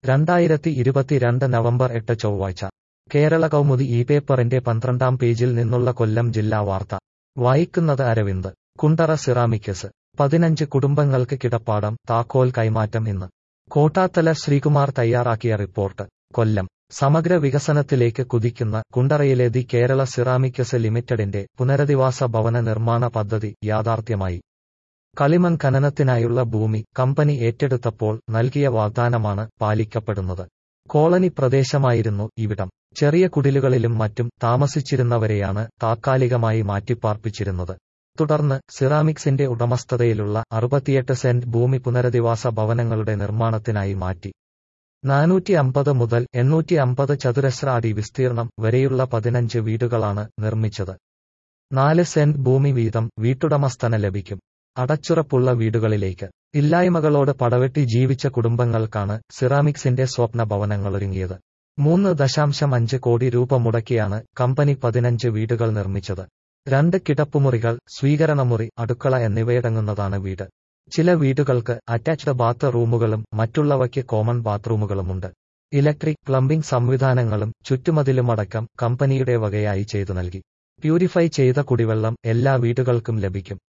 രണ്ടായിരത്തി ഇരുപത്തിരണ്ട് നവംബർ എട്ട് ചൊവ്വാഴ്ച കേരള കൗമുദി ഈ പേപ്പറിന്റെ പന്ത്രണ്ടാം പേജിൽ നിന്നുള്ള കൊല്ലം ജില്ലാ വാർത്ത വായിക്കുന്നത് അരവിന്ദ് കുണ്ടറ സിറാമിക്കസ് പതിനഞ്ച് കുടുംബങ്ങൾക്ക് കിടപ്പാടം താക്കോൽ കൈമാറ്റം ഇന്ന് കോട്ടാത്തല ശ്രീകുമാർ തയ്യാറാക്കിയ റിപ്പോർട്ട് കൊല്ലം സമഗ്ര വികസനത്തിലേക്ക് കുതിക്കുന്ന കുണ്ടറയിലെ ദി കേരള സിറാമിക്കസ് ലിമിറ്റഡിന്റെ പുനരധിവാസ ഭവന നിർമ്മാണ പദ്ധതി യാഥാർത്ഥ്യമായി കളിമൺ ഖനനത്തിനായുള്ള ഭൂമി കമ്പനി ഏറ്റെടുത്തപ്പോൾ നൽകിയ വാഗ്ദാനമാണ് പാലിക്കപ്പെടുന്നത് കോളനി പ്രദേശമായിരുന്നു ഇവിടം ചെറിയ കുടിലുകളിലും മറ്റും താമസിച്ചിരുന്നവരെയാണ് താത്കാലികമായി മാറ്റിപ്പാർപ്പിച്ചിരുന്നത് തുടർന്ന് സിറാമിക്സിന്റെ ഉടമസ്ഥതയിലുള്ള അറുപത്തിയെട്ട് സെന്റ് ഭൂമി പുനരധിവാസ ഭവനങ്ങളുടെ നിർമ്മാണത്തിനായി മാറ്റി നാനൂറ്റി അമ്പത് മുതൽ എണ്ണൂറ്റി അമ്പത് ചതുരശ്ര അടി വിസ്തീർണം വരെയുള്ള പതിനഞ്ച് വീടുകളാണ് നിർമ്മിച്ചത് നാല് സെന്റ് ഭൂമി വീതം വീട്ടുടമസ്ഥന ലഭിക്കും അടച്ചുറപ്പുള്ള വീടുകളിലേക്ക് ഇല്ലായ്മകളോട് പടവെട്ടി ജീവിച്ച കുടുംബങ്ങൾക്കാണ് സിറാമിക്സിന്റെ സ്വപ്ന ഭവനങ്ങളൊരുങ്ങിയത് മൂന്ന് ദശാംശം അഞ്ച് കോടി രൂപ മുടക്കിയാണ് കമ്പനി പതിനഞ്ച് വീടുകൾ നിർമ്മിച്ചത് രണ്ട് കിടപ്പുമുറികൾ സ്വീകരണമുറി അടുക്കള എന്നിവയടങ്ങുന്നതാണ് വീട് ചില വീടുകൾക്ക് അറ്റാച്ച്ഡ് ബാത്ത് റൂമുകളും മറ്റുള്ളവയ്ക്ക് കോമൺ ബാത്റൂമുകളുമുണ്ട് ഇലക്ട്രിക് പ്ലംബിംഗ് സംവിധാനങ്ങളും ചുറ്റുമതിലുമടക്കം കമ്പനിയുടെ വകയായി ചെയ്തു നൽകി പ്യൂരിഫൈ ചെയ്ത കുടിവെള്ളം എല്ലാ വീടുകൾക്കും ലഭിക്കും